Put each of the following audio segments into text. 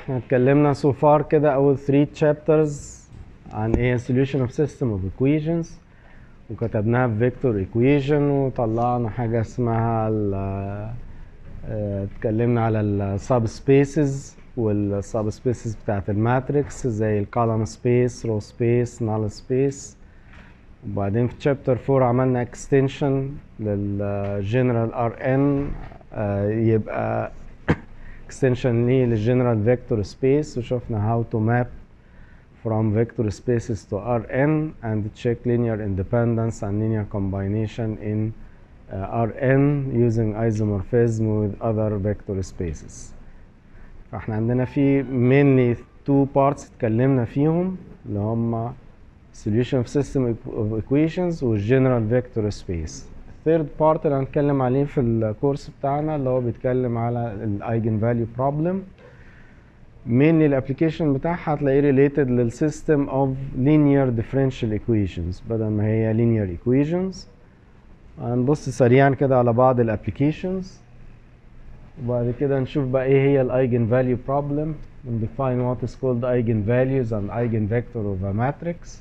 احنا اتكلمنا so far كده اول 3 chapters عن ايه solution of system of equations وكتبناها في vector equation وطلعنا حاجة اسمها ال اه، اتكلمنا على ال subspaces وال subspaces بتاعت الماتريكس زي ال column space row space null space وبعدين في chapter 4 عملنا extension لل general rn اه، يبقى extension ليه للجنرال فيكتور سبيس وشفنا how to map from vector spaces to Rn and check linear independence and linear combination in uh, Rn using isomorphism with other vector spaces. فاحنا عندنا في mainly two parts اتكلمنا فيهم اللي هما solution of system of equations والgeneral vector space. الثيرد بارت اللي هنتكلم عليه في الكورس بتاعنا اللي هو بيتكلم على الايجن فاليو بروبلم mainly الابلكيشن بتاعها هتلاقيه related للسيستم of linear differential equations بدل ما هي linear equations هنبص سريعا كده على بعض الابلكيشنز وبعد كده نشوف بقى ايه هي الايجن فاليو بروبلم and define what is called eigenvalues and eigenvector of a matrix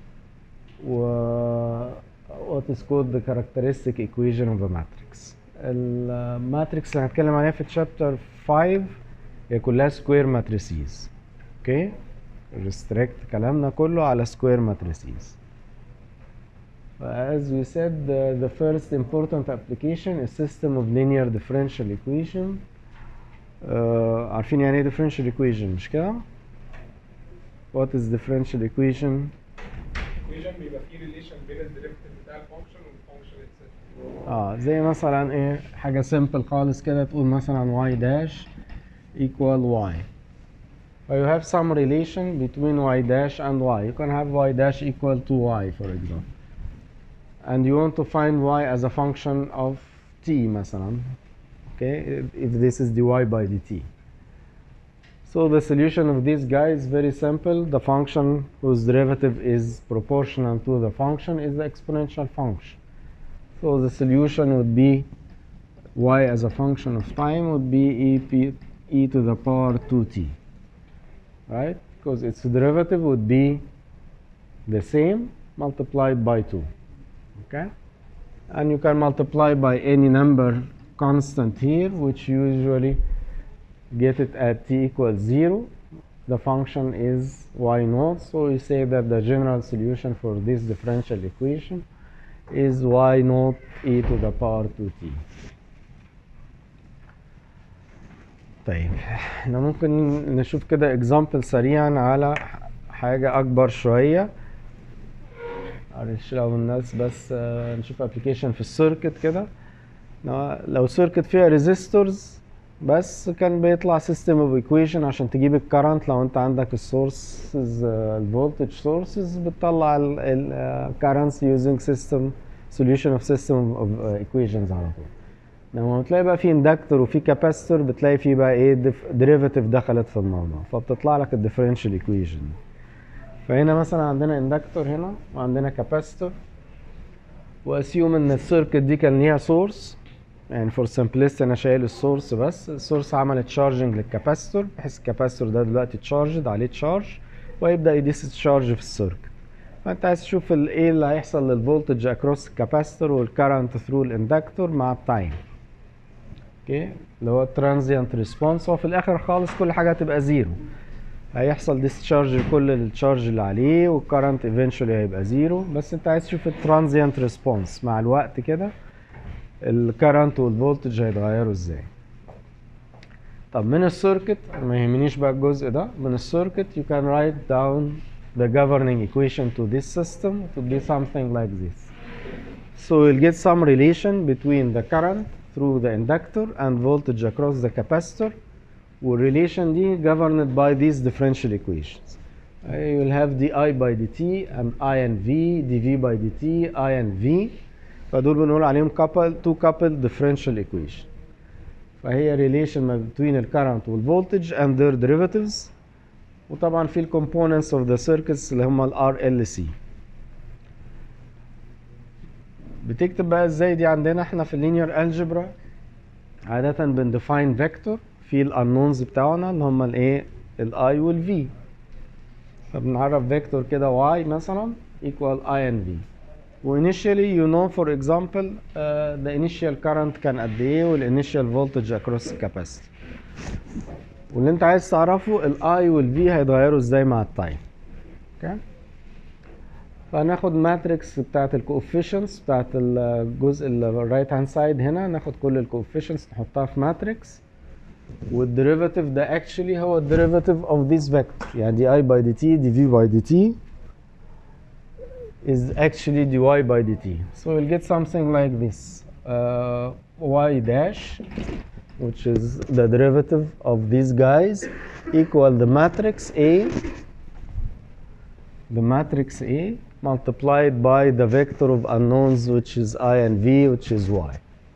و what is called the characteristic equation of a matrix. الماتريكس اللي هنتكلم عليها في chapter 5 هي كلها سكوير ماتريسيز اوكي ريستريكت كلامنا كله على سكوير ماتريسيز as we said the, the first important application is system of linear differential equation uh, عارفين يعني ايه differential equation مش كده what is differential equation equation بيبقى فيه ريليشن بين الديريفيتيف بتاع الفانكشن والفانكشن itself اه زي مثلا ايه حاجة simple خالص كده تقول مثلا y dash equal y So you have some relation between y dash and y. You can have y dash equal to y for example. And you want to find y as a function of t مثلا. Okay, if, if this is dy by dt. So the solution of this guy is very simple. The function whose derivative is proportional to the function is the exponential function. So the solution would be y as a function of time would be e, p, e to the power 2t. Right? Because its derivative would be the same multiplied by 2. Okay? And you can multiply by any number constant here, which you usually get it at t equals 0. The function is y naught, so you say that the general solution for this differential equation is y naught e to the power 2t. طيب احنا ممكن نشوف كده example سريعا على حاجة أكبر شوية معلش لو الناس بس آه، نشوف application في السيركت كده لو- لو سيركت فيها ريزيستورز بس كان بيطلع سيستم اوف ايكويشن عشان تجيب الكرنت لو انت عندك السورسز الفولتج سورسز بتطلع الكرنتس يوزنج سيستم سوليوشن اوف سيستم اوف ايكويشنز على طول لما بتلاقي بقى في اندكتور وفي كاباستور بتلاقي في بقى ايه ديريفاتيف دخلت في الموضوع فبتطلع لك الديفرنشال ايكويشن فهنا مثلا عندنا اندكتور هنا وعندنا كاباستور واسيوم ان السيركت دي كان ليها سورس يعني فور سمبلست انا شايل السورس بس السورس عملت تشارجنج للكاباستور بحيث الكاباستور ده دلوقتي تشارجد عليه تشارج ويبدا يديس تشارج في السيركت فانت عايز تشوف ال- ايه اللي هيحصل للفولتج اكروس الكاباستور والكرنت ثرو الاندكتور مع التايم اوكي اللي هو الترانزيانت ريسبونس وفي الاخر خالص كل حاجه هتبقى زيرو هيحصل ديسشارج لكل التشارج اللي عليه والكرنت ايفينشولي هيبقى زيرو بس انت عايز تشوف الترانزيانت ريسبونس مع الوقت كده الكرنت والفولتج هيتغيروا ازاي طب من السيركت ما يهمنيش بقى الجزء ده من السيركت you can write down the governing equation to this system to be something like this so you'll get some relation between the current through the inductor and voltage across the capacitor والريليشن دي governed by these differential equations Uh, you'll have di by dt and i and v dv by dt i and v فدول بنقول عليهم couple two coupled differential equation فهي relation ما between ال current وال voltage and their derivatives وطبعا في ال components of the circuits اللي هم ال RLC بتكتب بقى ازاي دي عندنا احنا في اللينير الجبرا عادة بنديفاين فيكتور في الانونز بتاعنا اللي هم الايه الاي والفي فبنعرف فيكتور كده y مثلا equal i and v وinitially you know for example uh, the initial current كان قد ايه والinitial voltage across the capacitor واللي انت عايز تعرفه الاي والفي هيتغيروا ازاي مع التايم اوكي فهناخد ماتريكس بتاعت الكوفيشنتس بتاعت الجزء الرايت هاند سايد هنا ناخد كل الكوفيشنتس نحطها في ماتريكس والديريفاتيف ده اكشلي هو الديريفاتيف اوف ذيس فيكتور يعني دي اي باي دي تي دي في باي دي تي is actually dy by dt. So we'll get something like this. Uh, y dash, which is the derivative of these guys, equal the matrix A, the matrix A multiplied by the vector of unknowns, which is i and v, which is y.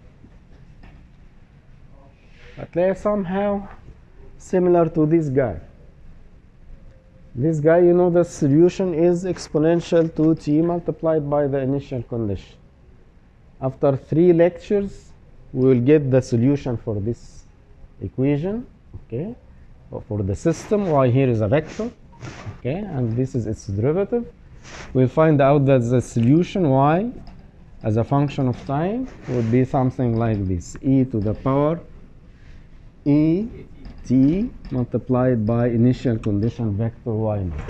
هتلاقي somehow similar to this guy. This guy, you know, the solution is exponential to t multiplied by the initial condition. After three lectures, we will get the solution for this equation, okay? Or For the system, y here is a vector, okay? And this is its derivative. We'll find out that the solution y as a function of time would be something like this, e to the power e t multiplied by initial condition vector y naught.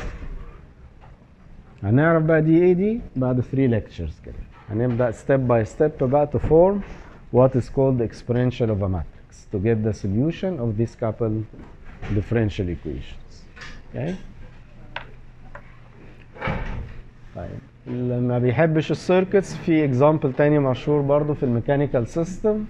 هنعرف بقى دي ايه دي بعد 3 lectures كده هنبدأ step by step بقى to form what is called the exponential of a matrix to get the solution of this couple differential equations. Okay? طيب اللي ما بيحبش السيركتس في اكزامبل تاني مشهور برضو في الميكانيكال سيستم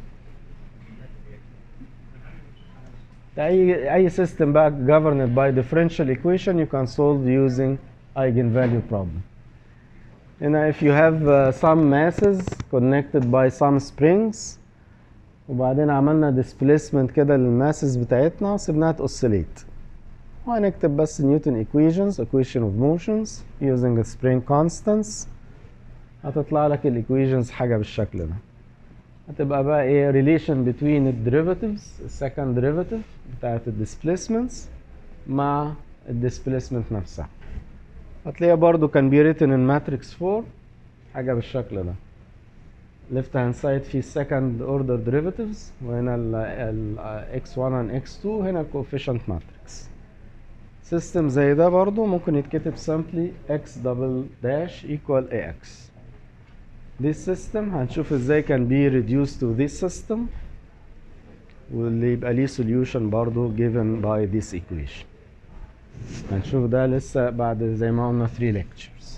اي اي system بقى governed by differential equation you can solve using eigenvalue problem. You know, if you have uh, some masses connected by some springs وبعدين عملنا displacement كده للماسز بتاعتنا وسيبناها تأوسيليت وهنكتب بس نيوتن equations equation of motions using the spring constants هتطلع لك الايكويشنز حاجة بالشكل ده هتبقى بقى ايه relation between الديريفاتيفز السكند ديريفاتيف بتاعت الديسبيسمنتس مع الديسبيسمنت نفسها هتلاقيها برضو كان بي written in matrix 4 حاجة بالشكل ده left hand side فيه second order derivatives وهنا ال ال x1 and x2 هنا coefficient matrix system زي ده برضو ممكن يتكتب simply x double dash equal ax this system هنشوف ازاي كان be reduced to this system واللي يبقى ليه solution برضو given by this equation هنشوف ده لسه بعد زي ما قلنا 3 lectures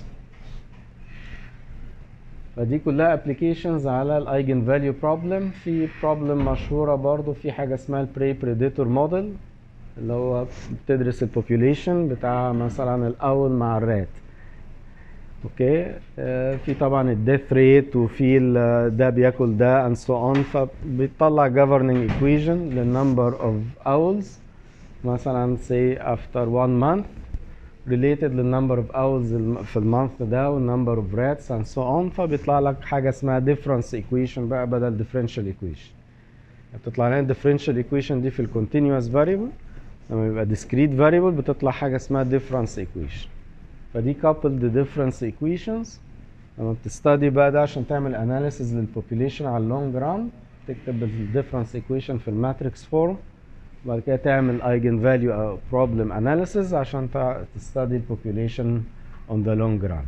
فدي كلها applications على الايجن فاليو problem في problem مشهورة برضو في حاجة اسمها البري بريديتور موديل اللي هو بتدرس البوبوليشن بتاع مثلا الاول مع الرات اوكي آه في طبعا الديث ريت وفي ال- ده بياكل ده and so on فبيطلع governing equation للنمبر of owls مثلا say after one month related للنمبر of owls الم- في المانث ده والنمبر of rats and so on فبيطلع لك حاجة اسمها difference equation بقى بدل differential equation بتطلع لنا differential equation دي في ال continuous variable لما يبقى discrete variable بتطلع حاجة اسمها difference equation فدي coupled difference equations لما بتستدي بقى ده عشان تعمل analysis للpopulation على اللونج ران تكتب ال difference equation في الماتريكس فورم وبعد كده تعمل eigen value أو problem analysis عشان تع- تستدي البوبوليشن on the long run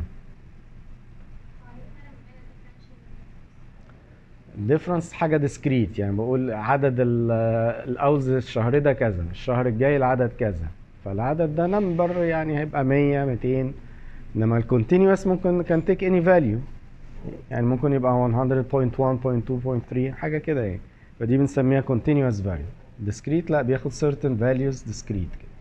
difference حاجة discrete يعني بقول عدد ال- الأوز الشهر ده كذا الشهر الجاي العدد كذا فالعدد ده نمبر يعني هيبقى 100 200 انما الكونتينوس ممكن كان تيك اني فاليو يعني ممكن يبقى 100.1.2.3 حاجة كده يعني فدي بنسميها continuous value discrete لا بياخد certain values discrete كده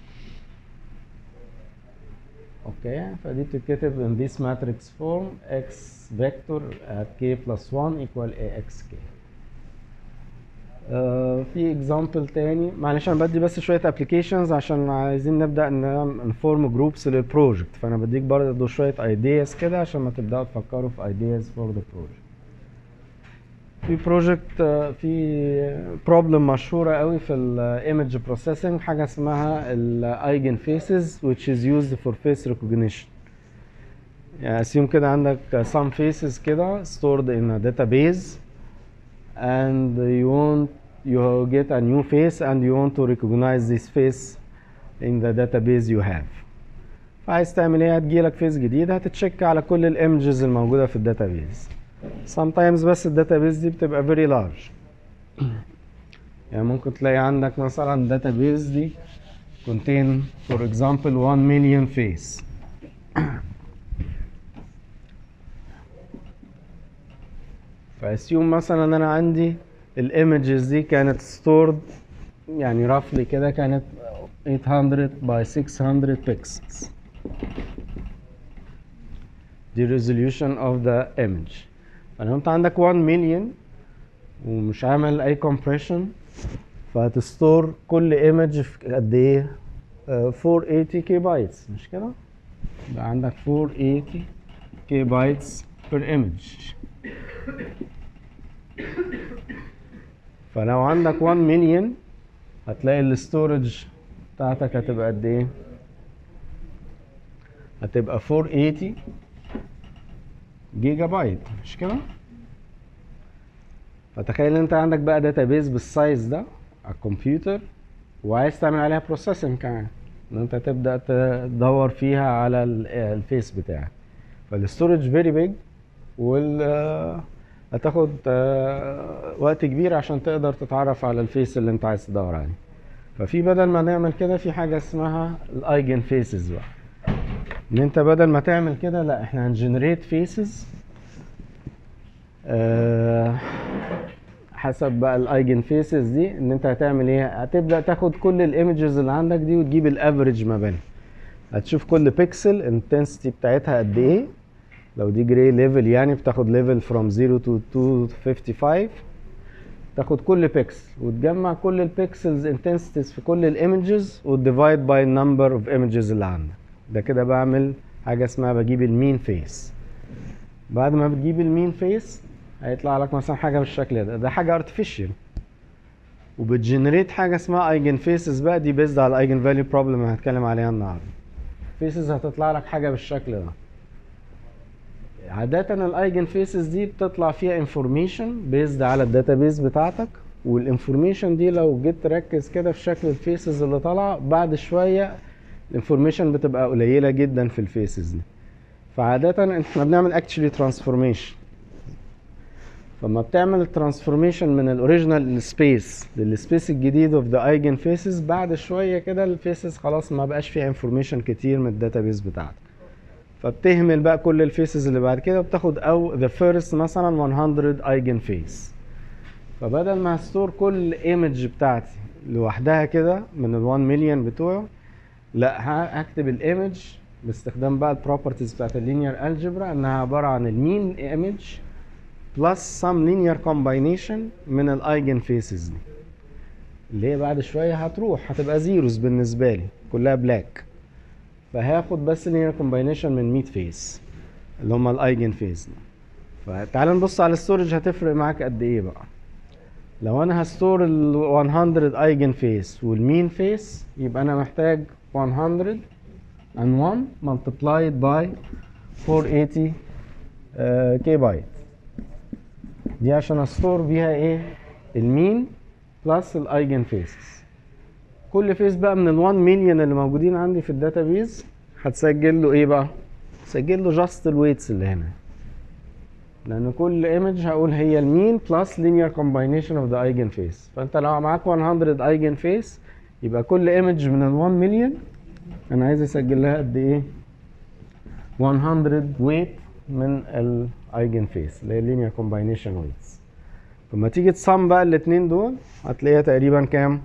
اوكي فدي بتتكتب in this matrix form x vector at k plus 1 equal axk آه في example تاني معلش انا بدي بس شويه applications عشان عايزين نبدا نفورم جروبس للبروجكت فانا بديك برضه شويه ideas كده عشان ما تبداوا تفكروا في ideas for the project في بروجكت في بروبلم مشهوره قوي في الايمج بروسيسنج حاجه اسمها الايجن فيسز which is used for face recognition يعني assume كده عندك some faces كده stored in a database and you want you get a new face and you want to recognize this face in the database you have فعايز تعمل ايه هتجيلك فيس جديد هتتشيك على كل الايمجز الموجوده في الداتابيز sometimes بس الداتابيز دي بتبقى very large يعني ممكن تلاقي عندك مثلا الداتابيز دي contain for example 1 million face فاسيوم مثلا ان انا عندي الايمجز دي كانت stored يعني roughly كده كانت 800 by 600 pixels دي resolution of the image فلو انت عندك 1 مليون ومش عامل اي compression فهتستور كل ايمج في قد ايه آه، 480 كي بايتس مش كده يبقى عندك 480 كي بايتس per image فلو عندك 1 مليون هتلاقي الاستورج بتاعتك هتبقى قد ايه هتبقى 480 جيجا بايت مش كده فتخيل انت عندك بقى داتابيز بالسايز ده على الكمبيوتر وعايز تعمل عليها بروسيسنج كمان ان انت تبدا تدور فيها على ال- الفيس بتاعك فالاستورج فيري بيج وال آه، هتاخد آه، وقت كبير عشان تقدر تتعرف على الفيس اللي انت عايز تدور عليه ففي بدل ما نعمل كده في حاجه اسمها الايجن فيسز بقى ان انت بدل ما تعمل كده لا احنا هنجنريت فيسز حسب بقى الايجن فيسز دي ان انت هتعمل ايه هتبدا تاخد كل الايمجز اللي عندك دي وتجيب الافريج ما بينهم هتشوف كل بيكسل الانتنسيتي بتاعتها قد ايه لو دي جراي ليفل يعني بتاخد ليفل فروم 0 تو 255 تاخد كل بيكسل وتجمع كل البيكسلز انتنسيتيز في كل الايمجز وتديفايد باي النمبر اوف ايمجز اللي عندك ده كده بعمل حاجه اسمها بجيب المين فيس بعد ما بتجيب المين فيس هيطلع لك مثلا حاجه بالشكل ده ده حاجه ارتفيشال وبتجنريت حاجه اسمها ايجن فيسز بقى دي بيزد على الايجن فاليو بروبلم اللي هنتكلم عليها النهارده فيسز هتطلع لك حاجه بالشكل ده عادة الايجن فيسز دي بتطلع فيها انفورميشن بيزد على الداتابيز بتاعتك والانفورميشن دي لو جيت تركز كده في شكل الفيسز اللي طالعه بعد شويه الانفورميشن بتبقى قليله جدا في الفيسز دي فعادة احنا بنعمل اكشلي ترانسفورميشن فلما بتعمل الترانسفورميشن من الاوريجينال سبيس للسبيس الجديد اوف ذا ايجن فيسز بعد شويه كده الفيسز خلاص ما بقاش فيها انفورميشن كتير من الداتابيز بتاعتك فبتهمل بقى كل الفيسز اللي بعد كده وبتاخد او ذا فيرست مثلا 100 ايجن فيس فبدل ما هستور كل ايمج بتاعتي لوحدها كده من ال 1 مليون بتوعه لا ه- هكتب الايمج باستخدام بقى البروبرتيز بتاعت اللينير الجبرا انها عباره عن المين ايمج بلس سم لينير كومباينيشن من الايجن فيسز دي اللي هي بعد شويه هتروح هتبقى زيروز بالنسبه لي كلها بلاك فهاخد بس لينير كومباينيشن من 100 فيس اللي هم الايجن فيس دي فتعال نبص على الستورج هتفرق معاك قد ايه بقى لو انا هستور ال 100 ايجن فيس والمين فيس يبقى انا محتاج 100 and 1 multiplied by 480 كي بايت دي عشان استور بيها ايه المين بلس الايجن فيسز كل فيس بقى من ال 1 مليون اللي موجودين عندي في الداتابيز هتسجل له ايه بقى هتسجل له جاست الويتس اللي هنا لان كل ايمج هقول هي المين بلس linear combination of the eigen face فانت لو معاك 100 eigen face يبقى كل ايمج من ال 1 مليون انا عايز اسجل لها قد ايه 100 ويت من الايجن فيس اللي هي linear combination weights لما تيجي تصم بقى الاتنين دول هتلاقيها تقريبا كام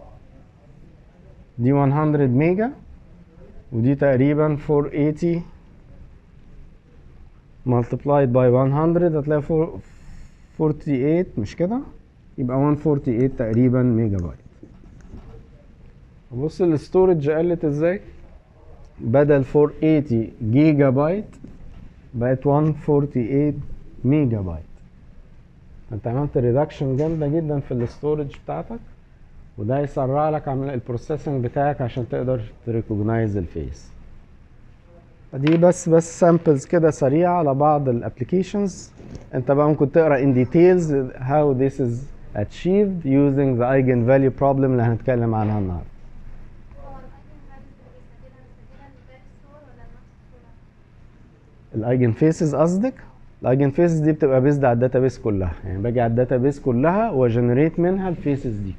دي 100 ميجا ودي تقريبا 480 multiplied by 100 هتلاقي 4 48 مش كده يبقى 148 تقريبا ميجا بايت بص الاستورج قلت ازاي بدل 480 جيجا بايت بقت 148 ميجا بايت انت عملت ريدكشن جامده جدا في الاستورج بتاعتك وده يسرع لك عمل البروسيسنج بتاعك عشان تقدر تريكوجنايز الفيس دي بس بس سامبلز كده سريعه على بعض الابلكيشنز انت بقى ممكن تقرا in details how this is achieved using the eigenvalue problem اللي هنتكلم عنها النهارده هو الايجن فاليوز اللي بيستخدمها بيستخدمها من باب ستور ولا نفس الصورة؟ الايجن فيسز قصدك الايجن فيسز دي بتبقى بيزد على الداتابيس كلها يعني باجي على الداتابيس كلها واجنريت منها الفيسز دي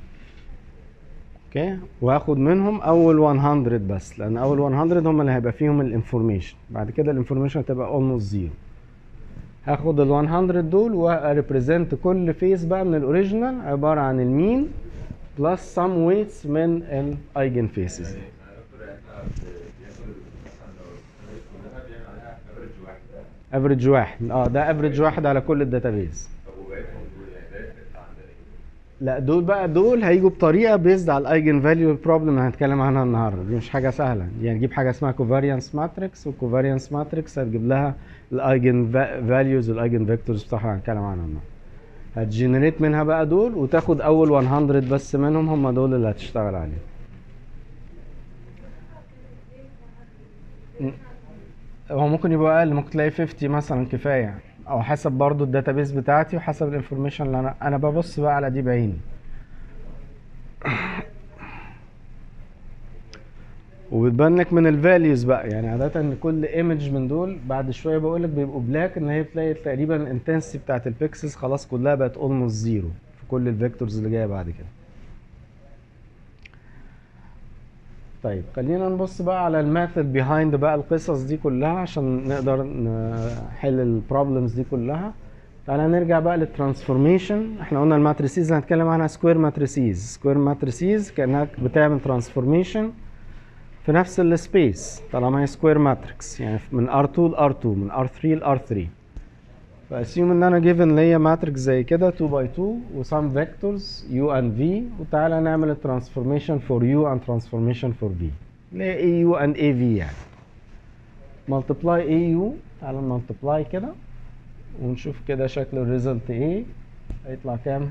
اوكي واخد منهم اول 100 بس لان اول 100 هم اللي هيبقى فيهم الانفورميشن بعد كده الانفورميشن هتبقى اولموست زيرو هاخد ال 100 دول واريبريزنت كل فيس بقى من الاوريجينال عباره عن المين بلس سم ويتس من الايجن فيسز دي افريج واحد اه ده افريج واحد على كل الداتابيز لا دول بقى دول هيجوا بطريقه بيزد على الايجن فاليو بروبلم اللي هنتكلم عنها النهارده دي مش حاجه سهله يعني نجيب حاجه اسمها كوفاريانس ماتريكس والكوفاريانس ماتريكس هتجيب لها الايجن فاليوز والايجن فيكتورز بتاعها هنتكلم عنها النهارده هتجنريت منها بقى دول وتاخد اول 100 بس منهم هم دول اللي هتشتغل عليهم هو ممكن يبقى اقل ممكن تلاقي 50 مثلا كفايه او حسب برضو الداتابيس بتاعتي وحسب الانفورميشن اللي انا انا ببص بقى على دي بعيني وبتبان لك من الفاليوز بقى يعني عاده ان كل ايمج من دول بعد شويه بقول لك بيبقوا بلاك ان هي تلاقي تقريبا الانتنسيتي بتاعت البيكسلز خلاص كلها بقت اولموست زيرو في كل الفيكتورز اللي جايه بعد كده طيب خلينا نبص بقى على الميثود بيهايند بقى القصص دي كلها عشان نقدر نحل البروبلمز دي كلها تعالى نرجع بقى للترانسفورميشن احنا قلنا الماتريسيز اللي هنتكلم عنها سكوير ماتريسيز سكوير ماتريسيز كانك بتعمل ترانسفورميشن في نفس السبيس طالما هي سكوير ماتريكس يعني من R2 ل R2 من R3 ل R3 فاسيوم ان انا جيفن ليا ماتريكس زي كده 2 باي 2 وسام فيكتورز U and V وتعالى نعمل الترانسفورميشن فور U and transformation for V اللي هي AU and AV يعني multiply AU تعالى multiply كده ونشوف كده شكل الريزلت ايه هيطلع كام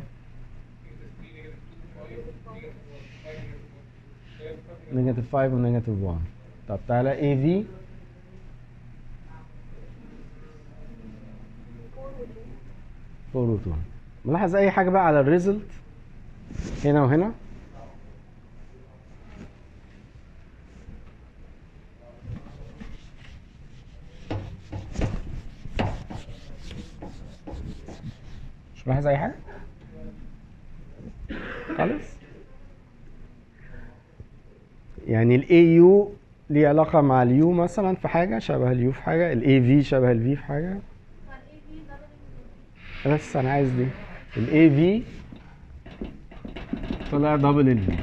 نيجاتيف 5 ونيجاتيف 1 طب تعالى AV فور و 2 ملاحظ اي حاجه بقى على الريزلت هنا وهنا مش ملاحظ اي حاجه خالص يعني الاي يو ليه علاقه مع اليو مثلا في حاجه شبه اليو في حاجه الاي في شبه الفي في حاجه هو الاي في دبل بس انا عايز دي الاي في طلع دبل الفي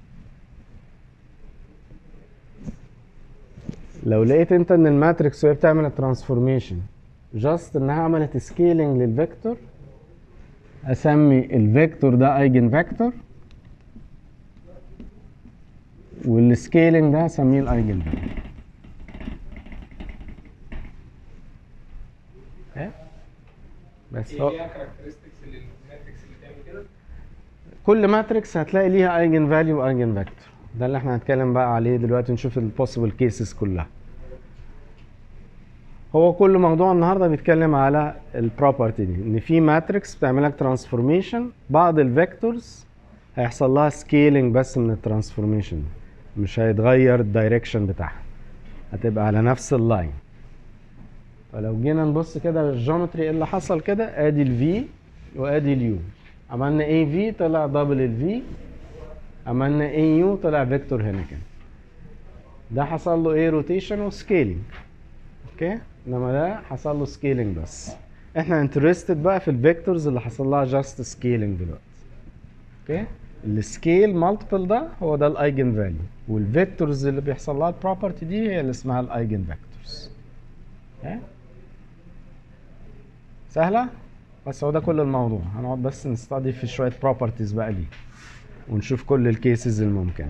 لو لقيت انت ان الماتريكس وهي بتعمل الترانسفورميشن جاست انها عملت سكيلينج للفيكتور اسمي الفيكتور ده ايجن فيكتور والسكيلينج ده اسميه الايجن فيكتور إيه؟ بس ايه هو ليها كاركترستكس للماتريكس اللي تعمل كده؟ كل ماتريكس هتلاقي ليها ايجن فاليو وايجن فيكتور ده اللي احنا هنتكلم بقى عليه دلوقتي نشوف البوسيبل كيسز كلها هو كل موضوع النهارده بيتكلم على البروبرتي دي ان في ماتريكس بتعمل لك ترانسفورميشن بعض الفيكتورز هيحصل لها سكيلينج بس من الترانسفورميشن مش هيتغير الدايركشن بتاعها هتبقى على نفس اللاين فلو جينا نبص كده الجيومتري ايه اللي حصل كده ادي الفي وادي اليو عملنا اي في طلع دبل الفي عملنا اي يو طلع فيكتور هنا كده ده حصل له ايه روتيشن وسكيلينج اوكي انما ده حصل له سكيلينج بس احنا انترستد بقى في الفيكتورز اللي حصل لها جاست سكيلينج دلوقتي اوكي السكيل مالتيبل ده هو ده الايجن فاليو والفيكتورز اللي بيحصل لها البروبرتي دي هي اللي اسمها الايجن فيكتورز اوكي سهله بس هو ده كل الموضوع هنقعد بس نستدي في شويه بروبرتيز بقى ليه ونشوف كل الكيسز الممكنه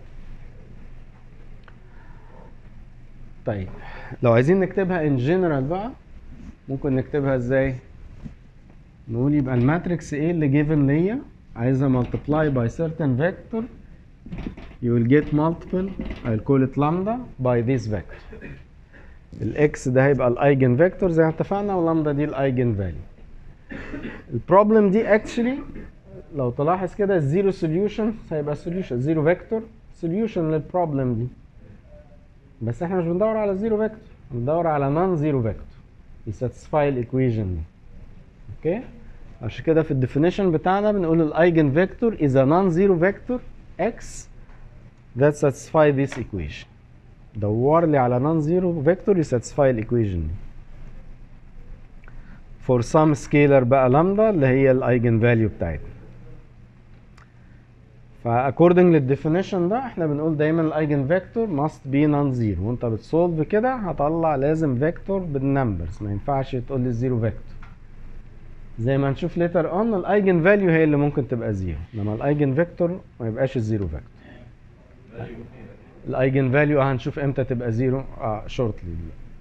طيب لو عايزين نكتبها ان جنرال بقى ممكن نكتبها ازاي نقول يبقى الماتريكس A اللي given ليا عايزة multiply by certain vector you will get multiple I'll call it lambda by this vector الاكس ده هيبقى الايجن فيكتور زي ما اتفقنا ولامدا دي الايجن فاليو البروبلم دي اكشلي لو تلاحظ كده الزيرو سوليوشن هيبقى سوليوشن زيرو فيكتور سوليوشن للبروبلم دي بس احنا مش بندور على زيرو فيكتور بندور على نون زيرو فيكتور يساتسفاي الايكويشن دي اوكي عشان كده في الديفينيشن بتاعنا بنقول الايجن فيكتور is a non-zero vector x that satisfy this equation دور لي على non-zero vector يساتسفاي الايكويشن دي for some scalar بقى لامدا اللي هي الايجن فاليو بتاعتنا فا according للديفينيشن ده احنا بنقول دايما الايجن فيكتور must be non-zero وانت بتسولف كده هطلع لازم فيكتور بالنمبرز ما ينفعش تقول لي زيرو فيكتور زي ما هنشوف later on الايجن فاليو هي اللي ممكن تبقى زيرو انما الايجن فيكتور ما يبقاش الزيرو فيكتور الايجن فاليو هنشوف امتى تبقى زيرو اه شورتلي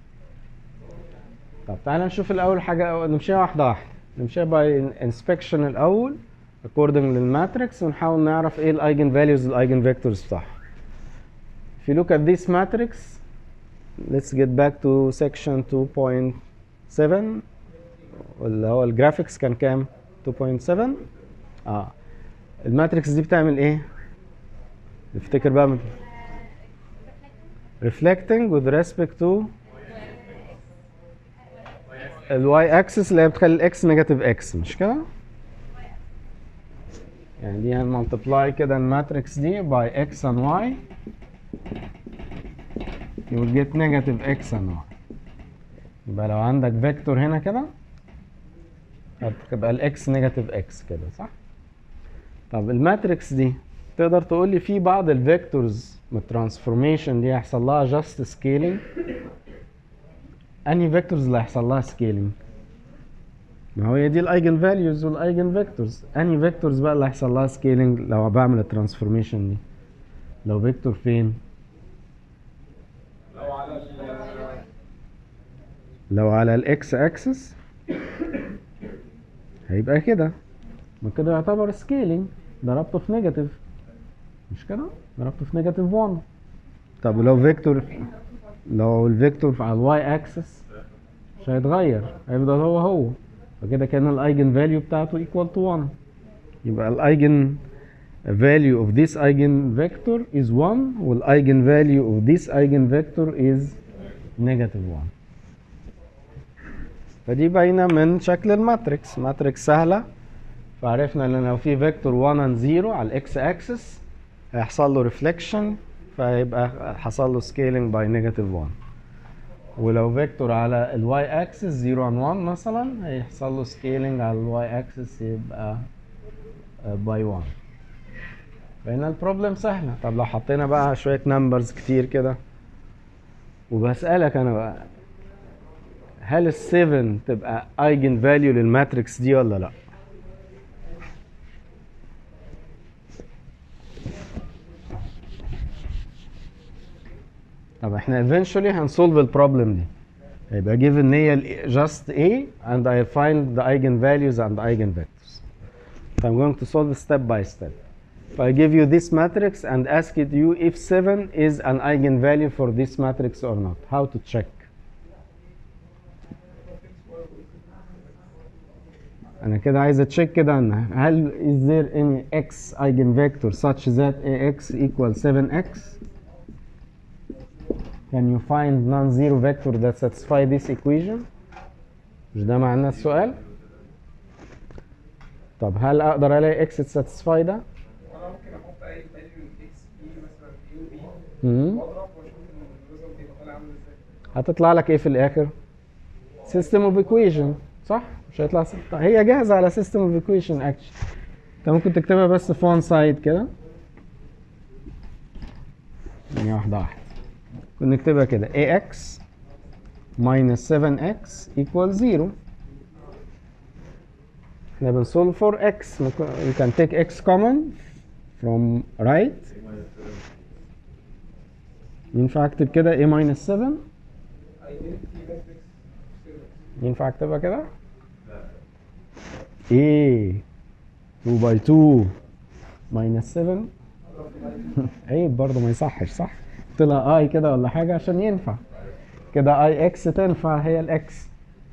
طب تعالى نشوف الاول حاجه نمشيها واحده واحده نمشيها باي انسبكشن الاول according للماتريكس ونحاول نعرف ايه الايجن فاليوز الايجن فيكتورز بتاعها if you look at this matrix let's get back to section 2.7 اللي هو الجرافيكس كان كام 2.7 اه الماتريكس دي بتعمل ايه نفتكر بقى من reflecting with respect to الواي اكسس اللي هي بتخلي الاكس نيجاتيف اكس مش كده؟ يعني دي هنملتبلاي كده الماتريكس دي باي اكس and واي you will get negative x and y يبقى لو عندك فيكتور هنا كده هتبقى الاكس نيجاتيف اكس كده صح؟ طب الماتريكس دي تقدر تقول لي في بعض الفيكتورز من الترانسفورميشن دي هيحصل لها جاست سكيلينج انهي فيكتورز اللي هيحصل لها سكيلينج ما هو هي دي الايجن فاليوز والايجن فيكتورز انهي فيكتورز بقى اللي هيحصل لها سكيلينج لو بعمل الترانسفورميشن دي لو فيكتور فين لو على ال لو على الاكس اكسس هيبقى كده ما كده يعتبر سكيلينج ضربته في نيجاتيف مش كده ضربته في نيجاتيف 1 طب ولو فيكتور لو الفيكتور على الواي اكسس مش هيتغير هيفضل هو هو فكده كان الايجن فاليو بتاعته ايكوال تو 1 يبقى الايجن value of this eigenvector is 1 والايجن value of this eigenvector is negative 1 فدي باينه من شكل الماتريكس ماتريكس سهله فعرفنا ان لو في فيكتور 1 and 0 على الاكس اكسس هيحصل له ريفليكشن فيبقى حصل له سكيلينج باي نيجاتيف 1 ولو فيكتور على الواي اكسس 0 and 1 مثلا هيحصل له سكيلينج على الواي اكسس يبقى باي 1 فهنا البروبلم سهله طب لو حطينا بقى شويه نمبرز كتير كده وبسالك انا بقى هل ال 7 تبقى ايجن فاليو للماتريكس دي ولا لا طب احنا eventually هنسولف البروبلم دي هيبقى given ان هي ال- just A and I find the eigenvalues and eigenvectors So I'm going to solve step by step if I give you this matrix and ask it you if 7 is an eigenvalue for this matrix or not how to check انا كده عايز اتشيك كده ان هل is there any x eigenvector such that ax equals 7x can you find non-zero vector that satisfy this equation مش ده معناه السؤال طب هل اقدر الاقي x satisfy ده انا ممكن احط اي فاليو اكس بي مثلا اي وبي مم. واضرب واشوف الريزلت يبقى طالع عامل ازاي هتطلع لك ايه في الاخر system of equation صح مش هيطلع س- هي جاهزه على system of equation actually انت ممكن تكتبها بس في one side كده يعني واحده واحده كنا نكتبها كده ax minus 7x equals 0 احنا بنسولف for x ممكن- you can take x common from right ينفع اكتب كده a minus 7 ايدنتي ماتريكس ينفع اكتبها كده؟ A 2 باي 2 ماينس 7 عيب برضه ما يصحش صح طلع اي كده ولا حاجه عشان ينفع كده اي اكس تنفع هي الاكس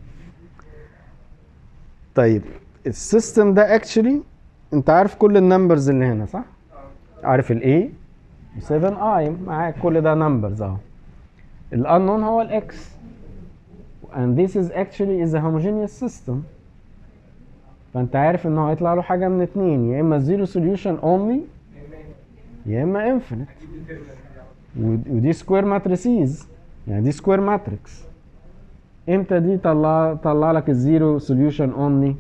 طيب السيستم ده اكشلي انت عارف كل النمبرز اللي هنا صح عارف الاي 7 اي معاك كل ده نمبرز اهو الانون هو الاكس and this is actually is a homogeneous system فانت عارف ان هو هيطلع له حاجه من اتنين يا اما زيرو سوليوشن اونلي يا اما انفينيت ودي سكوير ماتريسيز يعني دي سكوير ماتريكس امتى دي طلع طلع لك الزيرو سوليوشن اونلي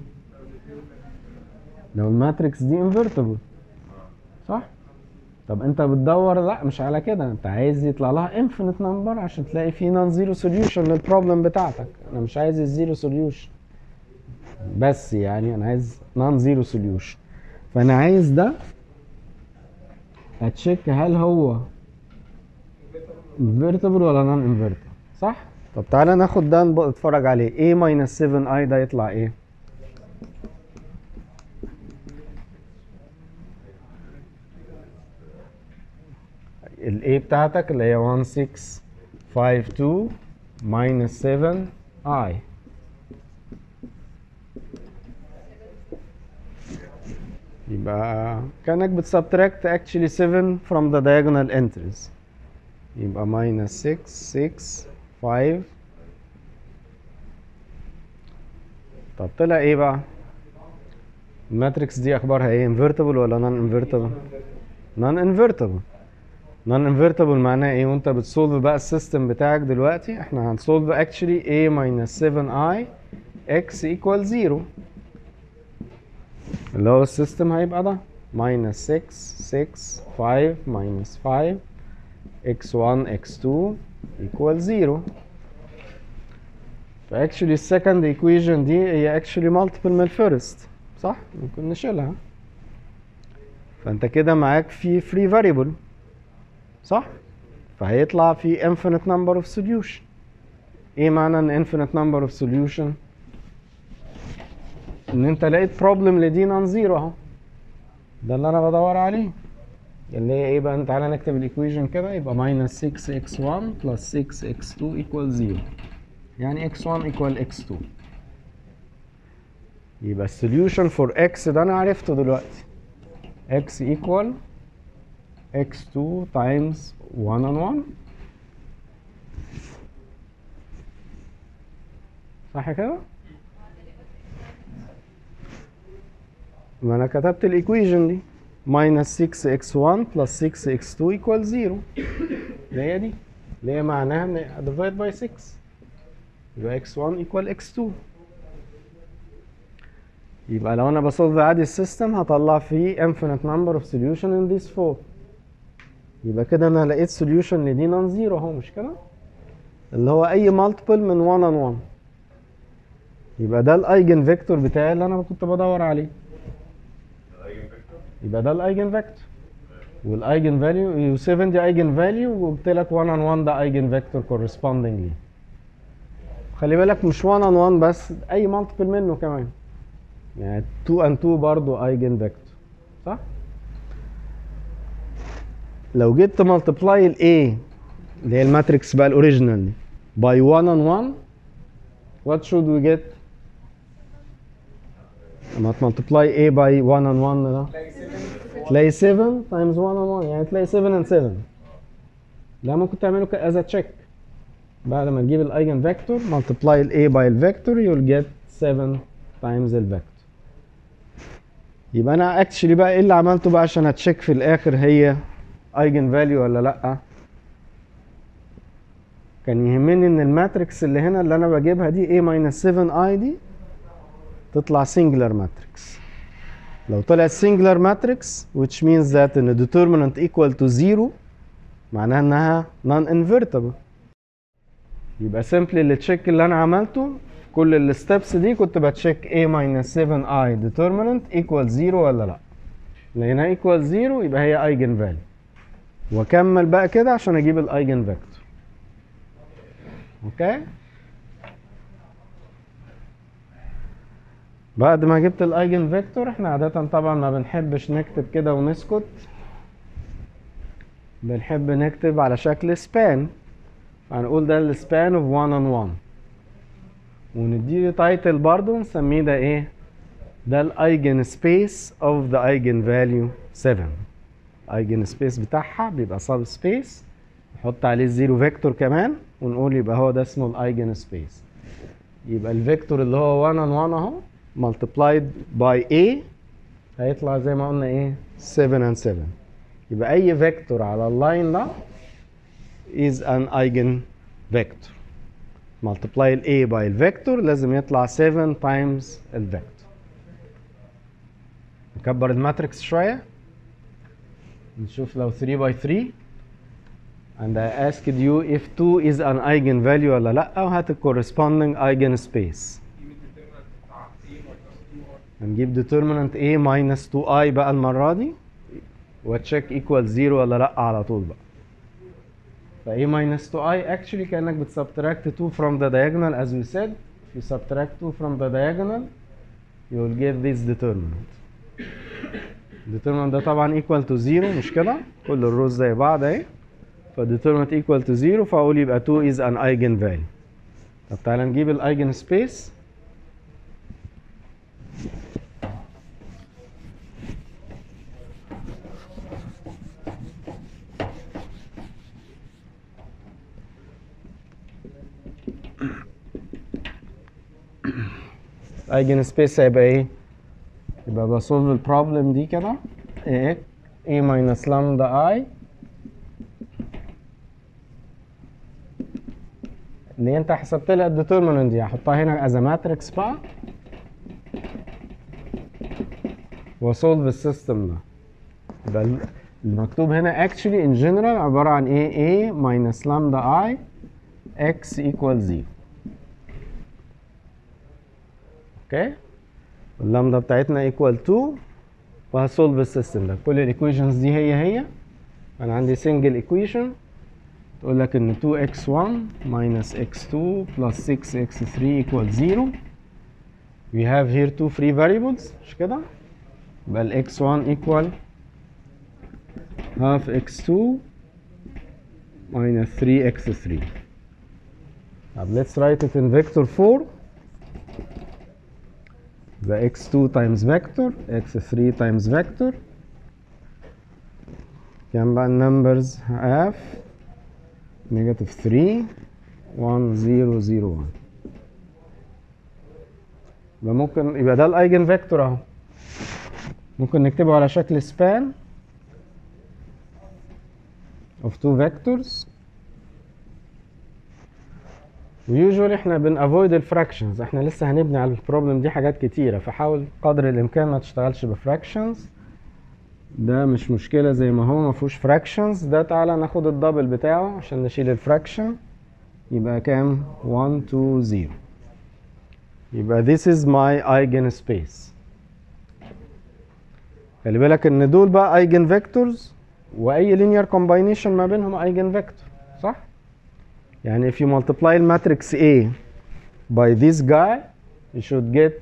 لو الماتريكس دي انفيرتبل صح طب انت بتدور لا مش على كده انت عايز يطلع لها انفينيت نمبر عشان تلاقي في نون زيرو سوليوشن للبروبلم بتاعتك انا مش عايز الزيرو سوليوشن بس يعني انا عايز نون زيرو سوليوشن فانا عايز ده اتشيك هل هو انفيرتبل ولا نون انفيرتبل صح طب تعالى ناخد ده نب- نتفرج عليه a minus 7 i ده يطلع ايه ال a بتاعتك اللي هي 1652 minus 7 i يبقى كأنك بتسبتراكت actually 7 from the diagonal entries يبقى minus 6 6 5 طب طلع ايه بقى الماتريكس دي اخبارها ايه invertible ولا non invertible non invertible non invertible معناه ايه وانت بتسولف بقى السيستم بتاعك دلوقتي احنا هنسولف actually a minus 7i x equal 0 اللي هو السيستم هيبقى ده minus 6 6 5 minus 5 x1 x2 equal 0 فاكشلي السكند ايكويشن دي هي اكشلي مالتيبل من الفيرست صح ممكن نشيلها فانت كده معاك في فري فاريبل صح فهيطلع في infinite number of solution ايه معنى ان infinite number of solution ان انت لقيت بروبلم لدي نون زيرو اهو ده اللي انا بدور عليه اللي هي ايه بقى تعالى نكتب الايكويشن كده يبقى minus 6x1 plus 6x2 equal 0 يعني x1 equal x2 يبقى السوليوشن فور x ده انا عرفته دلوقتي x equal x2 times 1 on 1 صح كده؟ ما انا كتبت الايكويشن دي minus 6x1 plus 6x2 equal 0 اللي هي دي اللي هي معناها ان divide by 6 يبقى x1 equal x2 يبقى لو انا بصولف عادي السيستم هطلع فيه infinite number of solution in this form يبقى كده انا لقيت solution لدي نون زيرو اهو مش كده اللي هو اي multiple من 1 on 1 يبقى ده الايجن فيكتور بتاعي اللي انا كنت بدور عليه يبقى ده الايجن فيكتور والايجن فاليو يو 7 دي ايجن فاليو وقلت لك 1 on 1 ده ايجن فيكتور كورسبوندنج ليه خلي بالك مش 1 on 1 بس اي مالتيبل منه كمان يعني 2 and 2 برضه ايجن فيكتور صح لو جيت تملتبلاي الاي اللي هي الماتريكس بقى الاوريجينال دي باي 1 on 1 what should we get لما تملتبلاي a باي 1 on 1 ده تلاقي 7 تلاقي 7 times 1 on 1 يعني تلاقي 7 and 7 ده ممكن تعمله as a check بعد ما تجيب الايجن فيكتور multiply ال a by الفيكتور you'll get 7 times الفيكتور يبقى انا اكشلي بقى ايه اللي عملته بقى عشان اتشيك في الاخر هي ايجن فاليو ولا لا كان يهمني ان الماتريكس اللي هنا اللي انا بجيبها دي a minus 7i دي تطلع singular matrix لو طلعت singular matrix which means that ان determinant equal to 0 معناها انها non invertible يبقى simply التشيك اللي انا عملته كل الستبس دي كنت بتشيك a minus 7i determinant equal 0 ولا لا لقيناها equal 0 يبقى هي ايجن value واكمل بقى كده عشان اجيب الايجن فيكتور اوكي بعد ما جبت الايجن فيكتور احنا عادة طبعا ما بنحبش نكتب كده ونسكت بنحب نكتب على شكل سبان هنقول ده السبان اوف 1 on 1 ونديله تايتل برضو نسميه ده ايه ده الايجن سبيس اوف ذا ايجن فاليو 7 ايجن سبيس بتاعها بيبقى سب سبيس نحط عليه الزيرو فيكتور كمان ونقول يبقى هو ده اسمه الايجن سبيس يبقى الفيكتور اللي هو 1 on 1 اهو multiplied by a هيطلع زي ما قلنا ايه 7 and 7 يبقى اي فيكتور على اللاين ده is an eigen vector multiply ال a by الفيكتور لازم يطلع 7 times الفيكتور نكبر الماتريكس شوية نشوف لو 3 by 3 and I asked you if 2 is an eigenvalue ولا لأ وهات ال corresponding eigenspace دي الديترمنت بتاع A minus 2 or هنجيب determinant a minus 2i بقى المرة دي وتشيك equal 0 ولا لأ على طول بقى ف a minus 2i actually كأنك بتسبتراكت 2 from the diagonal as we said if you subtract 2 from the diagonal you will get this determinant determinant ده طبعا equal to 0 مش كده كل الروز زي بعض اهي ف determinant equal to 0 فاقول يبقى 2 is an eigenvalue طب تعالى نجيب الايجن سبيس ايجن سبيس هيبقى ايه يبقى بسولف البروبلم دي كده ايه a minus lambda i اللي انت حسبت لها الديترمينانت دي هحطها هنا از ماتريكس بقى واسولف السيستم ده يبقى ال- المكتوب هنا actually in general عبارة عن ايه a minus lambda i x equals 0 اوكي اللامدا بتاعتنا equal 2 وهسولف السيستم ده كل الايكويشنز دي هي هي انا عندي single equation تقول لك ان 2x1 minus x2 plus 6x3 equals 0 we have here two free variables مش كده يبقى ال x1 equal half x2 minus 3x3 طب let's write it in vector 4 يبقى x2 times vector x3 times vector كام بقى النمبرز half negative 3 1 0 0 1 يبقى ممكن يبقى ده الايجن فيكتور اهو ممكن نكتبه على شكل span of two vectors ويوجوالي احنا بن avoid الفراكشنز احنا لسه هنبني على البروبلم دي حاجات كتيره فحاول قدر الامكان ما تشتغلش بفراكشنز ده مش مشكله زي ما هو ما فيهوش فراكشنز ده تعالى ناخد الدبل بتاعه عشان نشيل الفراكشن يبقى كام 1 2 0 يبقى this is my eigenspace خلي بالك ان دول بقى eigen vectors واي linear combination ما بينهم eigen vector صح يعني if you multiply الماتريكس A by this guy you should get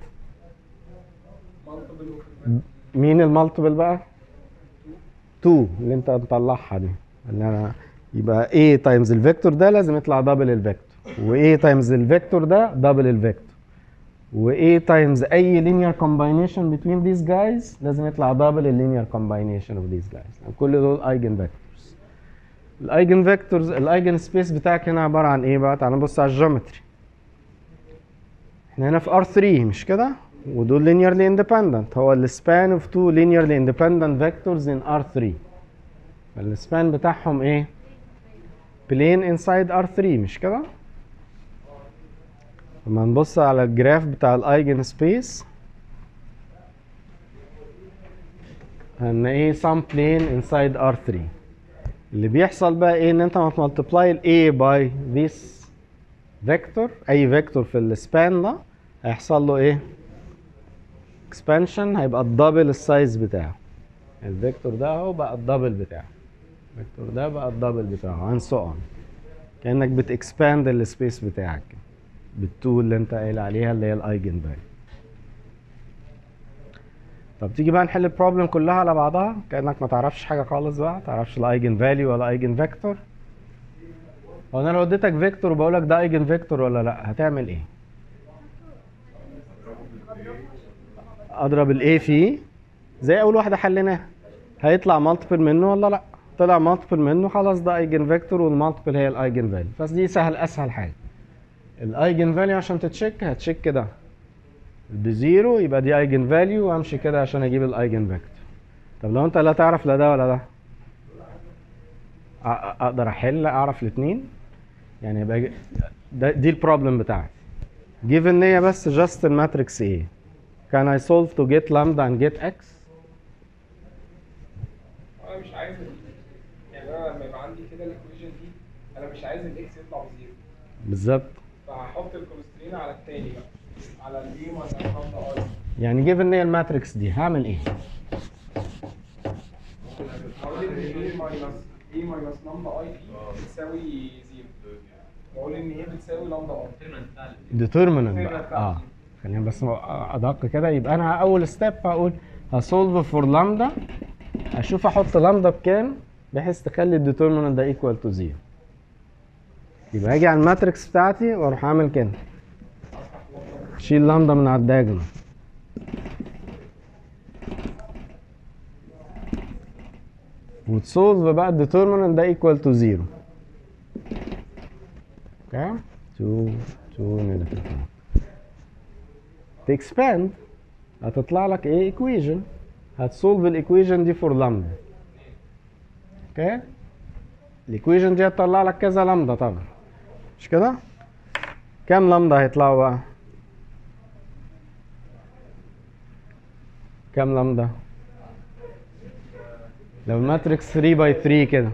multiple of مين المالتيبل بقى 2 اللي انت مطلعها دي اللي انا يبقى A تايمز الفيكتور ده لازم يطلع دبل الفيكتور و A تايمز الفيكتور ده دبل الفيكتور و A تايمز اي linear combination between these guys لازم يطلع دبل linear combination of these guys كل دول ايجن فيكتورز الايجن فيكتورز الايجن سبيس بتاعك هنا عباره عن ايه بقى تعال نبص على الجيومتري احنا هنا في R3 مش كده ودول linearly independent هو السبان of two linearly independent vectors in R3 السبان بتاعهم ايه plane inside R3 مش كده لما نبص على الجراف بتاع الايجن سبيس هنلاقيه some plane inside R3 اللي بيحصل بقى ايه ان انت ما تملتبلاي ال A by this vector اي فيكتور في السبان ده هيحصل له ايه expansion هيبقى الدبل السايز بتاعه الفيكتور ده اهو بقى الدبل بتاعه الفيكتور ده بقى الدبل بتاعه and so on كانك بتكسباند السبيس بتاعك بالتو اللي انت قايل عليها اللي هي الايجن فاليو طب تيجي بقى نحل البروبلم كلها على بعضها كانك ما تعرفش حاجه خالص بقى ما تعرفش لا ايجن فاليو ولا ايجن فيكتور هو انا لو اديتك فيكتور وبقول لك ده ايجن فيكتور ولا لا هتعمل ايه اضرب الاي فيه زي اول واحده حليناها هيطلع مالتيبل منه ولا لا طلع مالتيبل منه خلاص ده ايجن فيكتور والمالتيبل هي الايجن فاليو بس دي سهل اسهل حاجه الايجن فاليو عشان تتشيك هتشيك كده بزيرو يبقى دي ايجن فاليو وامشي كده عشان اجيب الايجن فيكتور طب لو انت لا تعرف لا ده ولا ده أ- اقدر احل اعرف الاثنين يعني يبقى ج- ده دي البروبلم بتاعتي given ان هي بس just الماتريكس A can I solve to get lambda and get x انا مش عايز ال- يعني انا لما يبقى عندي كده الايكويشن دي انا مش عايز الاكس يطلع بزيرو بالظبط فهحط الكونسترين على التاني بقى على البي ماينس لامدا اي يعني given ان هي الماتريكس دي هعمل ايه هقول ان اي ماينس اي ماينس لامدا اي بي بتساوي زيرو واقول ان هي بتساوي لامدا اي determinant بقى اه خلينا بس ادق كده يبقى انا اول ستيب هقول هسولف فور لامدا اشوف احط لامدا بكام بحيث تخلي الديترمينانت ده ايكوال تو زيرو يبقى اجي على الماتريكس بتاعتي واروح اعمل كده شيل لامدا من على الدايجونال وتسولف بقى الديترمينانت ده ايكوال تو زيرو اوكي 2 2 نيجاتيف تكسباند هتطلع لك ايه ايكويجن هتسولف الايكويجن دي فور لامدا اوكي الايكويجن دي هتطلع لك كذا لامدا طبعا مش كده كام لامدا هيطلعوا بقى كام لامدا لو الماتريكس 3 باي 3 كده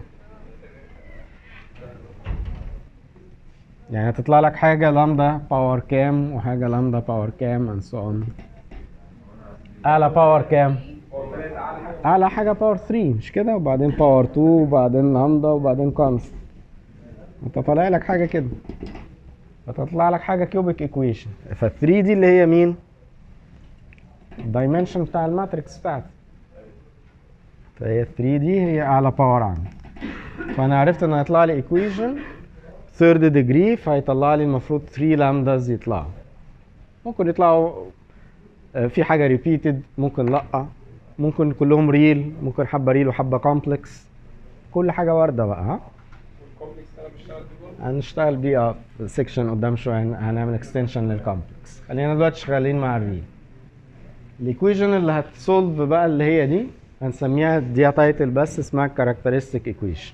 يعني هتطلع لك حاجة لامدا باور كام وحاجة لامدا باور كام and so on أعلى باور كام؟ هو ثلاثة اعلى حاجة أعلى حاجة باور 3 مش كده وبعدين باور 2 وبعدين لامدا وبعدين كونست انت طالع لك حاجة كده فتطلع لك حاجة كيوبيك ايكويشن فال 3 دي اللي هي مين؟ الدايمنشن بتاع الماتريكس بتاعتي فهي 3 دي هي أعلى باور عندي فأنا عرفت إن هيطلع لي ايكويشن ثيرد ديجري فهيطلع لي المفروض 3 لامداز يطلعوا ممكن يطلعوا آه، في حاجه ريبيتد ممكن لا ممكن كلهم ريل ممكن حبه ريل وحبه كومبلكس كل حاجه وارده بقى ها والكومبلكس ده انا بشتغل بيه برضه هنشتغل بيه اه في سيكشن قدام شويه هن- هنعمل اكستنشن للكومبلكس خلينا دلوقتي شغالين مع الريل الايكويشن اللي هتسولف بقى اللي هي دي هنسميها دي تايتل بس اسمها كاركترستيك ايكويشن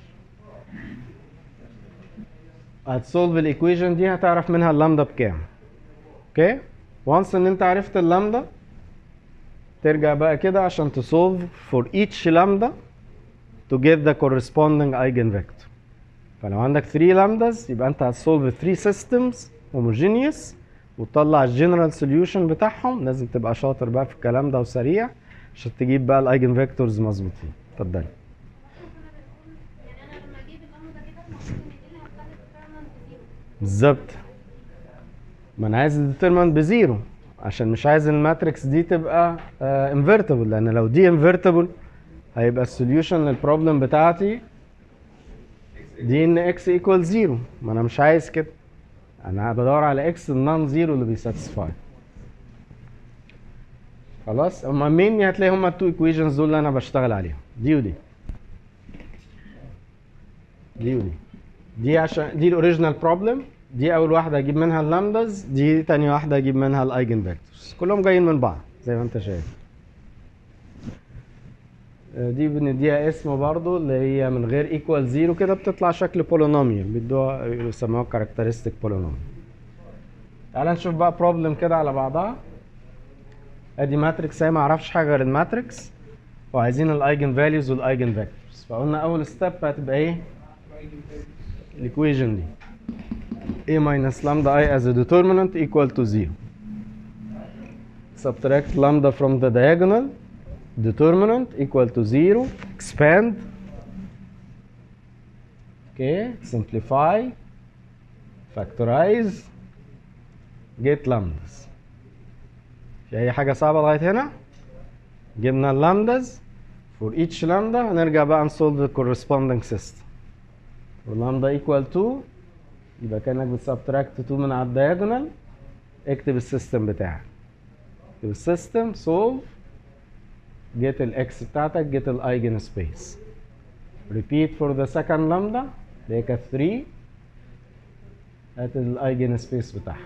هتسولف الايكويشن دي هتعرف منها اللامدا بكام اوكي وانس ان انت عرفت اللامدا ترجع بقى كده عشان تسولف for each lambda to get the corresponding eigenvector فلو عندك 3 لامداز يبقى انت هتسولف 3 سيستمز homogeneous وتطلع الجنرال سوليوشن بتاعهم لازم تبقى شاطر بقى في الكلام ده وسريع عشان تجيب بقى الايجن فيكتورز مظبوطين اتفضلي يعني انا لما اجيب اللمبه كده المفروض ان دي اللي هتخلي الديترمنت بزيرو بالظبط ما انا عايز الديترمنت بزيرو عشان مش عايز الماتريكس دي تبقى انفيرتبل لان لو دي انفيرتبل هيبقى السوليوشن للبروبلم بتاعتي دي ان اكس ايكوال زيرو ما انا مش عايز كده انا بدور على اكس النون زيرو اللي بيساتسفاي خلاص هما مين هتلاقي هما التو ايكويشنز دول اللي انا بشتغل عليهم دي ودي دي ودي دي عشان دي الاوريجينال بروبلم دي اول واحده اجيب منها اللامداز دي تاني واحده اجيب منها الايجن فيكتورز كلهم جايين من بعض زي ما انت شايف آه، دي بنديها اسم برضو اللي هي من غير ايكوال زيرو كده بتطلع شكل بولينوميال بيدوها يسموها كاركترستيك بولينوميال تعال نشوف بقى بروبلم كده على بعضها ادي ماتريكس هي ما اعرفش حاجه غير الماتريكس وعايزين الايجن فاليوز والايجن فيكتورز فقلنا اول ستيب هتبقى ايه الايكويشن دي a minus lambda i as a determinant equal to 0 subtract lambda from the diagonal determinant equal to 0 expand okay simplify factorize get lambdas في اي حاجه صعبه لغايه هنا جبنا اللامداز for each لامدا هنرجع بقى نسولف the corresponding system ولامدا equal 2 يبقى كانك بتسبتراكت 2 من على الدياجونال اكتب السيستم بتاعك اكتب السيستم solve get الاكس بتاعتك get الايجن سبيس repeat for the second lambda اللي هي كانت 3 هات الايجن سبيس بتاعها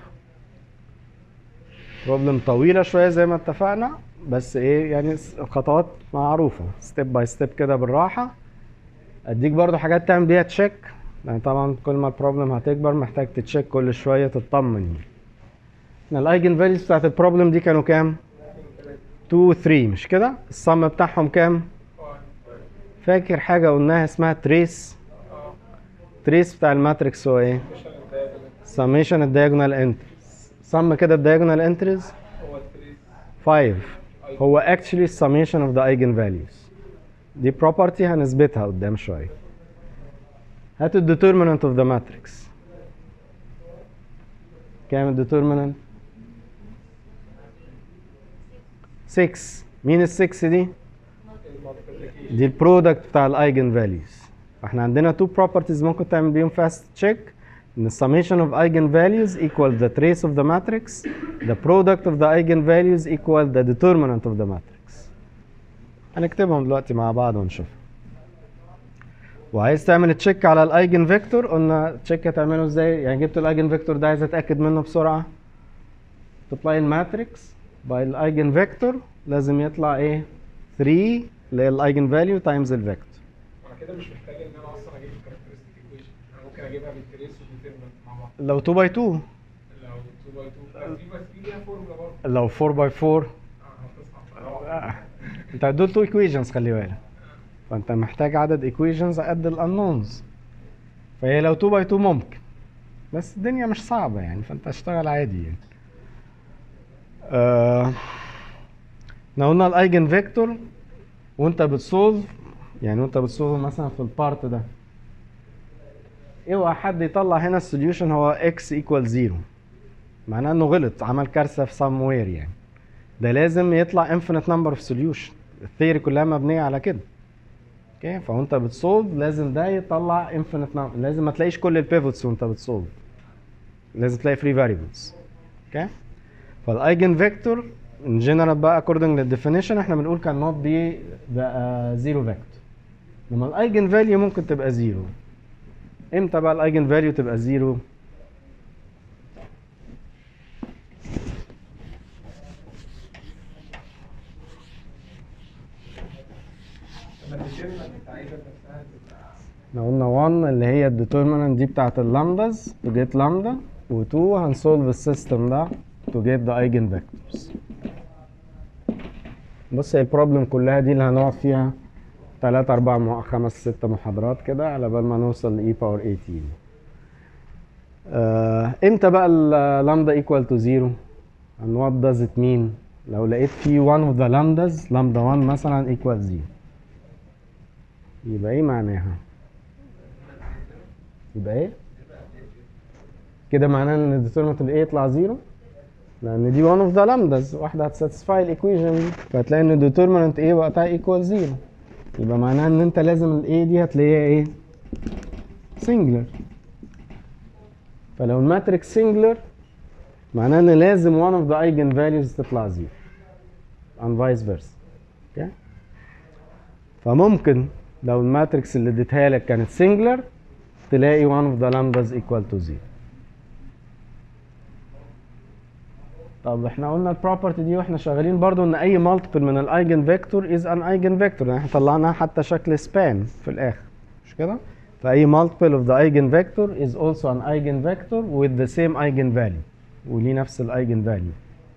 بروبلم طويله شويه زي ما اتفقنا بس ايه يعني س- خطوات معروفه ستيب باي ستيب كده بالراحه اديك برضو حاجات تعمل بيها تشيك يعني طبعا كل ما البروبلم هتكبر محتاج تتشيك كل شويه تطمن يعني احنا الايجن فاليوز بتاعت البروبلم دي كانوا كام 2 و 3 مش كده الصم بتاعهم كام فاكر حاجه قلناها اسمها تريس تريس بتاع الماتريكس هو ايه summation الدياجونال انتريز sum كده الدياجونال انتريز هو التريس 5 هو actually summation of the eigenvalues دي property هنثبتها قدام شوية هات ال determinant of the matrix كام ال determinant 6 مين ال 6 دي دي البرودكت بتاع الايجن فاليوز فاحنا عندنا two properties ممكن تعمل بيهم fast check ان summation of eigenvalues equal the trace of the matrix the product of the eigenvalues equal the determinant of the matrix هنكتبهم دلوقتي مع بعض ونشوف وعايز تعمل تشيك على الايجن فيكتور قلنا تشيك هتعمله ازاي يعني جبت الايجن فيكتور ده عايز اتاكد منه بسرعه تطلعي الماتريكس باي الايجن فيكتور لازم يطلع ايه 3 اللي هي الايجن فاليو تايمز الفيكتور انا كده مش محتاج ان انا اصلا اجيب الكاركترستيك ايكويشن انا ممكن اجيبها بالتريس والديترمنت مع بعض لو 2 باي 2 لو 2 باي 2 3 باي 3 ليها فورمولا برضه لو 4 باي 4 اه هتصعب آه. انت دول تو ايكويشنز خلي بالك فانت محتاج عدد ايكويشنز قد الانونز فهي لو 2 باي 2 ممكن بس الدنيا مش صعبة يعني فانت اشتغل عادي يعني آه، احنا قلنا الايجن فيكتور وانت بتسولف يعني وانت بتسولف مثلا في البارت ده اوعى حد يطلع هنا السوليوشن هو x equal 0 معناه انه غلط عمل كارثة في somewhere يعني ده لازم يطلع infinite number of solution الثيري كلها مبنية على كده اوكي فوانت بتسولف لازم ده يطلع infinite number لازم ما تلاقيش كل البيفوتس وانت بتسولف لازم تلاقي free variables اوكي فالايجن فيكتور ان جنرال بقى according للديفينيشن احنا بنقول كان نوت بي زيرو فيكتور لما الايجن فاليو ممكن تبقى زيرو امتى بقى الايجن فاليو تبقى زيرو لما الديترمنت بتاعتها نفسها تبقى احنا قلنا 1 اللي هي الديترمينانت دي بتاعت اللامداز تو جيت لامدا و2 هنسولف السيستم ده تو جيت ذا ايجن فيكتورز بص هي البروبلم كلها دي اللي هنقعد فيها 3 4 5 6 محاضرات كده على بال ما نوصل لاي باور 18 آه امتى بقى اللامدا ايكوال تو 0 and what does it mean لو لقيت في one of the lambdas lambda 1 مثلا equal 0 يبقى ايه معناها يبقى ايه كده معناه ان الديترمنت الايه يطلع زيرو لان دي one of the lambdas واحده هتساتسفاي الايكويشن دي فهتلاقي ان الديترمنت ايه وقتها ايكوال زيرو يبقى معناها ان انت لازم الايه دي هتلاقيها ايه سنجلر فلو الماتريكس سنجلر معناه ان لازم one of the eigen values تطلع زيرو and vice versa اوكي فممكن لو الماتريكس اللي اديتها لك كانت سنجلر تلاقي one of the lambdas equal to zero طب احنا قلنا البروبرتي دي واحنا شغالين برضو ان اي مالتيبل من الايجن فيكتور از ان ايجن فيكتور يعني احنا طلعناها حتى شكل سبان في الاخر مش كده فاي مالتيبل اوف ذا ايجن فيكتور از also an eigen vector with the same eigen value وليه نفس الايجن فاليو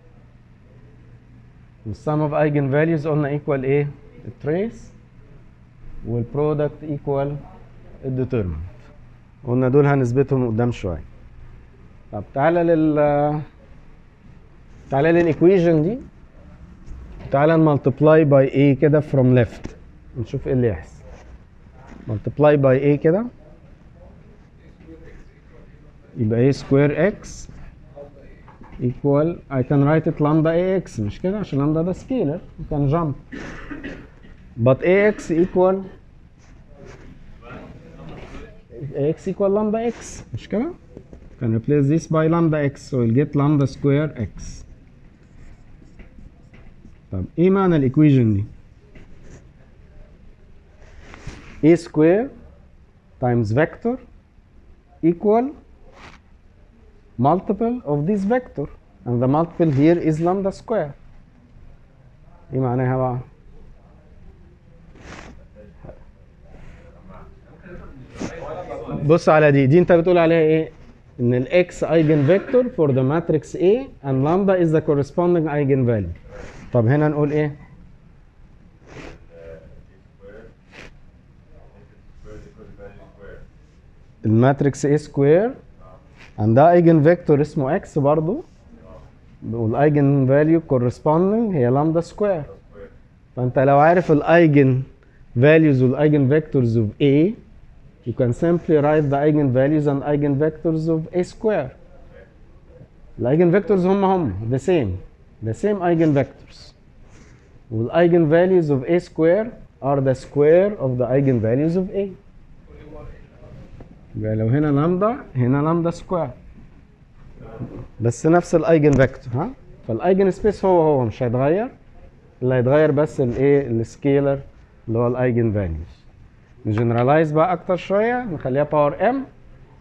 والسم اوف ايجن فاليوز قلنا ايكوال ايه التريس والبرودكت ايكوال الديترمنت قلنا دول هنثبتهم قدام شويه طب تعالى لل تعالى للايكويشن دي تعالى نملتبلاي باي ايه كده فروم ليفت نشوف ايه اللي يحصل ملتبلاي باي ايه كده يبقى ايه سكوير اكس equal I can write it lambda ax مش كده عشان lambda ده scalar you can jump but ax equal ax equal lambda x مش كده can replace this by lambda x so we'll get lambda square x طب ايه معنى الايكويجن دي a square times vector equal multiple of this vector and the multiple here is lambda square ايه معناها بقى بص على دي دي انت بتقول عليها ايه ان الاكس ايجن فيكتور for the matrix A and lambda is the corresponding eigenvalue طب هنا نقول ايه الماتريكس A سكوير عندها ايجن فيكتور اسمه اكس برضو والايجن فاليو corresponding هي لامدا سكوير فانت لو عارف الايجن values والايجن vectors of A you can simply write the eigenvalues and eigenvectors of A square الايجن vectors هم هم the same the same eigenvectors والايجنvalues of A square are the square of the eigenvalues of A يبقى لو هنا لامدا هنا لامدا سكوير بس نفس الايجن فيكتور ها فالايجن سبيس هو هو مش هيتغير اللي هيتغير بس الايه السكيلر اللي هو الايجن فاليوز نجنرالايز بقى اكتر شويه نخليها باور ام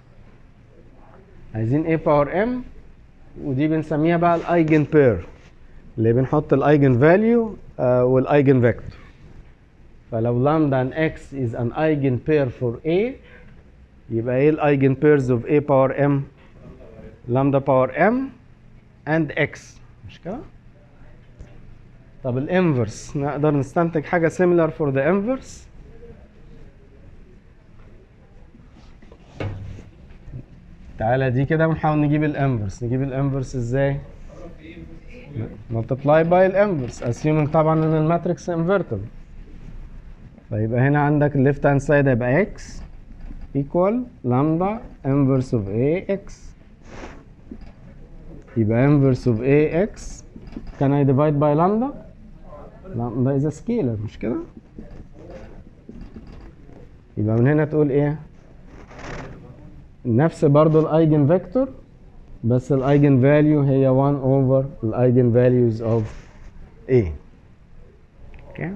عايزين ايه باور ام ودي بنسميها بقى الايجن بير اللي بنحط الايجن فاليو والايجن فيكتور فلو لامدا ان اكس از ان ايجن بير فور A يبقى ايه الايجن بيرز اوف A باور ام لامدا باور ام اند اكس مش كده طب الانفرس نقدر نستنتج حاجه similar for the inverse تعالى دي كده ونحاول نجيب الانفرس نجيب الانفرس ازاي multiply by الانفرس assuming طبعا ان الماتريكس invertible فيبقى هنا عندك الليفت هاند سايد هيبقى x equal lambda inverse of ax يبقى inverse of ax can I divide by lambda lambda is a scalar مش كده يبقى من هنا تقول ايه نفس برضو الايجن فيكتور بس الايجن فاليو هي 1 over الايجن values of A اوكي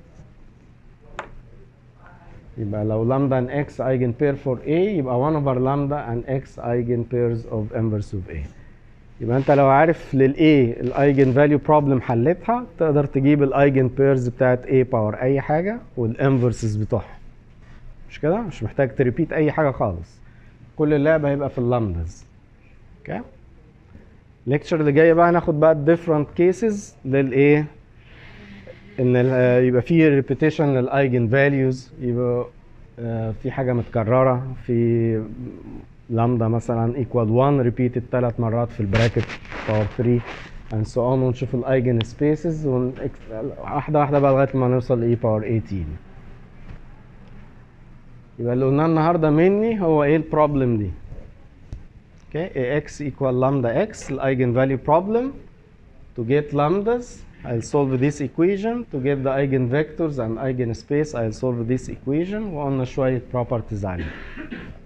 يبقى لو لامدا ان اكس ايجن بير فور A يبقى 1 over لامدا ان اكس ايجن بيرز اوف انفرس اوف A يبقى انت لو عارف للاي الايجن فاليو بروبلم حلتها تقدر تجيب الايجن بيرز بتاعت A باور اي حاجه والانفرسز بتوعها مش كده مش محتاج تريبيت اي حاجه خالص كل اللعب هيبقى في اللامداز اوكي الليكتشر اللي جاي بقى هناخد بقى الديفرنت كيسز للايه ان ال- يبقى في ريبيتيشن للايجن فاليوز يبقى آه، في حاجه متكرره في لامدا مثلا ايكوال 1 ريبيتد ثلاث مرات في البراكت باور 3 and so on ونشوف الايجن سبيسز واحده واحده بقى لغايه ما نوصل لاي باور 18 يبقى اللي قلناه النهارده مني هو ايه البروبلم دي اوكي ax equal lambda x الايجن فاليو problem to get lambdas I'll solve this equation to get the eigenvectors and eigenspace I'll solve this equation وقلنا شوية properties عليه